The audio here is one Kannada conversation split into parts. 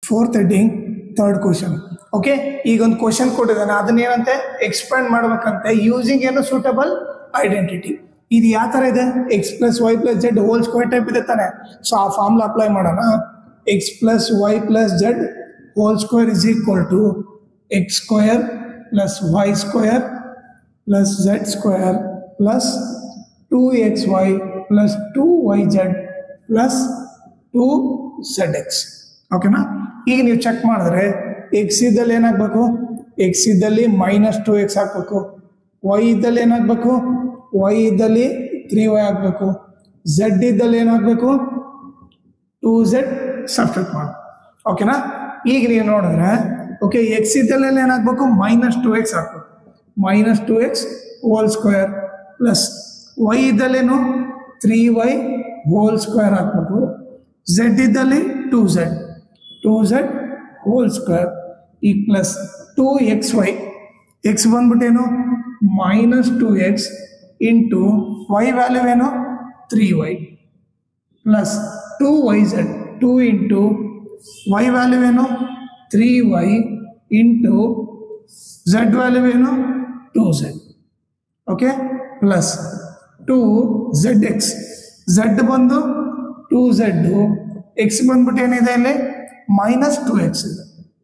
fourth heading third question okay ಈಗ ಒಂದು ಕ್ವಶನ್ ಕೊಟ್ಟಿದ್ದಾನೆ ಅದನ್ನ ಏನಂತೆ ಎಕ್ಸ್ಪ್ಯಾಂಡ್ ಮಾಡ್ಬೇಕಂತೆ ಯೂಸಿಂಗ್ ಏನು ಸೂಟಬಲ್ ಐಡೆಂಟಿಟಿ ಇದು ಯಾವ ಥರ ಇದೆ X plus Y plus Z whole square type ಇದೆ ತಾನೆ ಸೊ ಆ ಫಾರ್ಮ್ಲ ಅಪ್ಲೈ ಮಾಡೋಣ X plus Y plus Z whole square is equal to X square plus Y square plus Z square plus two X Y plus two Y Z plus two Z X ಓಕೆನಾ ಈಗ ನೀವು ಚೆಕ್ ಮಾಡಿದ್ರೆ ಎಕ್ಸ್ ಇದ್ದಲ್ಲಿ ಏನಾಗಬೇಕು ಎಕ್ಸ್ ಇದ್ದಲ್ಲಿ ಮೈನಸ್ ಟು ಎಕ್ಸ್ ಹಾಕ್ಬೇಕು ವೈ ಇದ್ದಲ್ಲಿ ಏನಾಗಬೇಕು ವೈ ಇದ್ದಲ್ಲಿ ತ್ರೀ ವೈ ಹಾಕಬೇಕು ಝೆಡ್ ಇದ್ದಲ್ಲಿ ಏನಾಗಬೇಕು ಟೂ ಝೆಡ್ ಸಬ್ಸ್ಟಿಟ್ಯೂಟ್ ಮಾಡಿ ಓಕೆನಾ ಈಗ ನೀವು ನೋಡಿದ್ರೆ ಓಕೆ ಎಕ್ಸ್ ಇದ್ದಲ್ಲಿ ಏನಾಗಬೇಕು ಮೈನಸ್ ಟು ಎಕ್ಸ್ ಹಾಕ್ಬೇಕು minus two x whole square plus y ಇದ್ದಲ್ಲೇನು ತ್ರೀ ವೈ ಹೋಲ್ ಸ್ಕ್ವೇರ್ ಹಾಕ್ಬೇಕು ಝೆಡ್ ಇದ್ದಲ್ಲಿ two z two z whole square ಈ plus two X y x ಬಂದ್ಬಿಟ್ಟೇನು minus two x into y value ಏನು three y plus two y z two into y value ಏನು three y into z value ಏನು two z okay plus two Z x z ಬಂದು ಟೂ ಝೆಡ್ಡು ಎಕ್ಸ್ ಬಂದ್ಬಿಟ್ಟು ಏನಿದೆ ಇಲ್ಲಿ ಮೈನಸ್ ಟು ಎಕ್ಸ್ ಇದೆ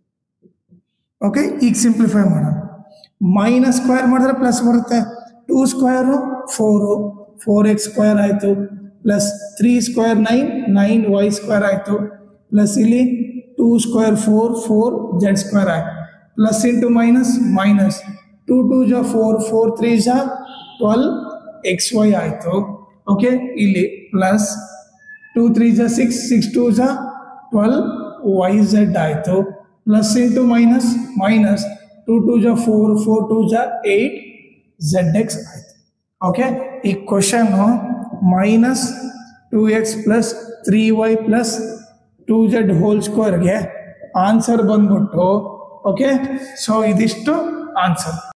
ಓಕೆ ಈಗ ಸಿಂಪ್ಲಿಫೈ ಮಾಡೋಣ ಮೈನಸ್ ಸ್ಕ್ವೇರ್ ಮಾಡಿದ್ರೆ ಪ್ಲಸ್ ಬರುತ್ತೆ two square four four x square ಆಯಿತು plus three square nine nine y square ಆಯಿತು ಪ್ಲಸ್ ಇಲ್ಲಿ two square four four z square ಆಯಿತು plus into minus minus two two ಜಾ ಫೋರ್ ಫೋರ್ ತ್ರೀ ಜಾ ಟ್ವೆಲ್ ಎಕ್ಸ್ ವೈ ಆಯಿತು ಓಕೆ ಇಲ್ಲಿ ಪ್ಲಸ್ ಟೂ ತ್ರೀ ಜಾ ಸಿಕ್ಸ್ ಸಿಕ್ಸ್ ಟೂ ಜಾ ಟ್ವೆಲ್ ವೈ ಝೆಡ್ ಆಯಿತು plus into minus minus two two ಜಾ ಫೋರ್ ಫೋರ್ ಟೂ ಜಾ ಏಯ್ಟ್ ಝೆಡ್ ಎಕ್ಸ್ ಆಯಿತು ಓಕೆ ಈ question minus two x plus three y plus two z whole ಸ್ಕ್ವೇರ್ಗೆ ಆನ್ಸರ್ ಬಂದ್ಬಿಟ್ಟು ಓಕೆ ಸೊ ಇದಿಷ್ಟು ಆನ್ಸರ್